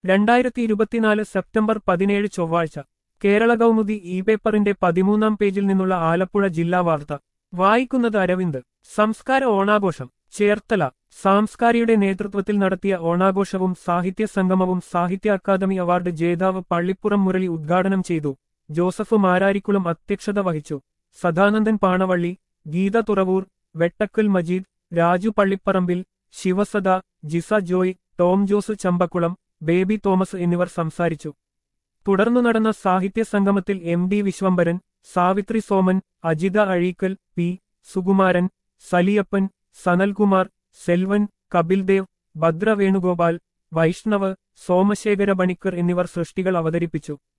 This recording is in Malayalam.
രണ്ടായിരത്തി ഇരുപത്തിനാല് സെപ്റ്റംബർ പതിനേഴ് ചൊവ്വാഴ്ച കേരള കൗമുദി ഇ പേപ്പറിന്റെ പതിമൂന്നാം പേജിൽ നിന്നുള്ള ആലപ്പുഴ ജില്ലാ വാർത്ത വായിക്കുന്നത് അരവിന്ദ് സംസ്കാര ഓണാഘോഷം ചേർത്തല സാംസ്കാരിയുടെ നേതൃത്വത്തിൽ നടത്തിയ ഓണാഘോഷവും സാഹിത്യ സംഗമവും സാഹിത്യ അക്കാദമി അവാർഡ് ജേതാവ് പള്ളിപ്പുറം മുരളി ഉദ്ഘാടനം ചെയ്തു ജോസഫ് മാരാരിക്കുളം അധ്യക്ഷത വഹിച്ചു സദാനന്ദൻ പാണവള്ളി ഗീത തുറവൂർ വെട്ടക്കൽ മജീദ് രാജു പള്ളിപ്പറമ്പിൽ ശിവസദ ജിസ ജോയ് ടോം ജോസ് ചമ്പക്കുളം ബേബി തോമസ് എന്നിവർ സംസാരിച്ചു തുടർന്നു നടന്ന സാഹിത്യ സംഗമത്തിൽ M D Viswambharan Savithri Soman Ajitha Azheekal P Sukumaran Saliyappan Sanalkumar Selvan Kapildev Bhadra Venugopal Vaishnav Somasekhara Panicker എന്നിവർ സൃഷ്ടികൾ അവതരിപ്പിച്ചു